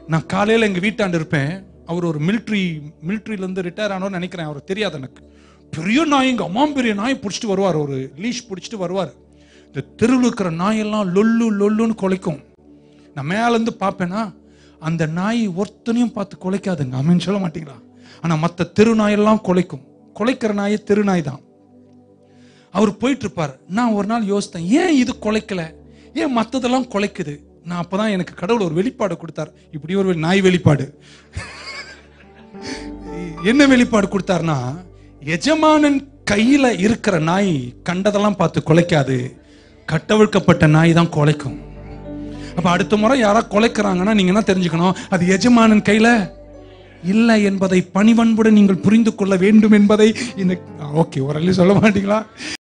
நான் காலையில் எங்கள் வீட்டாண்டு இருப்பேன் அவர் ஒரு மிலிட்ரி மிலிட்ரியிலேருந்து ரிட்டையர் ஆனோன்னு நினைக்கிறேன் அவர் தெரியாது எனக்கு பெரிய நாய் எங்கள் அம்மா பெரிய நாய் பிடிச்சிட்டு வருவார் ஒரு லீஷ் பிடிச்சிட்டு வருவார் இந்த தெருவில் இருக்கிற நாயெல்லாம் லொல்லு லொல்லுன்னு குலைக்கும் நான் மேலேருந்து பார்ப்பேன்னா அந்த நாய் ஒருத்தனையும் பார்த்து குலைக்காதுங்க அமேன்னு சொல்ல மாட்டீங்களா ஆனால் மற்ற தெரு நாயெல்லாம் குலைக்கும் குலைக்கிற நாயே தெரு நாய் தான் அவர் போயிட்டு இருப்பார் நான் ஒரு நாள் யோசித்தேன் ஏன் இது குலைக்கல ஏன் மற்றதெல்லாம் குலைக்குது நான் அப்பதான் எனக்கு கடவுள் ஒரு வெளிப்பாடு கொடுத்தார் இப்படி ஒரு நாய் வெளிப்பாடு என்ன வெளிப்பாடு கொடுத்தாருன்னா எஜமானன் கையில இருக்கிற நாய் கண்டதெல்லாம் பார்த்து குலைக்காது கட்டவிழ்க்கப்பட்ட நாய் தான் குலைக்கும் அப்ப அடுத்த முறை யாரா குலைக்கிறாங்கன்னா நீங்க என்ன தெரிஞ்சுக்கணும் அது எஜமானன் கையில இல்லை என்பதை பணிவன்புடன் நீங்கள் புரிந்து கொள்ள வேண்டும் என்பதை இந்த ஓகே ஒரு சொல்ல மாட்டீங்களா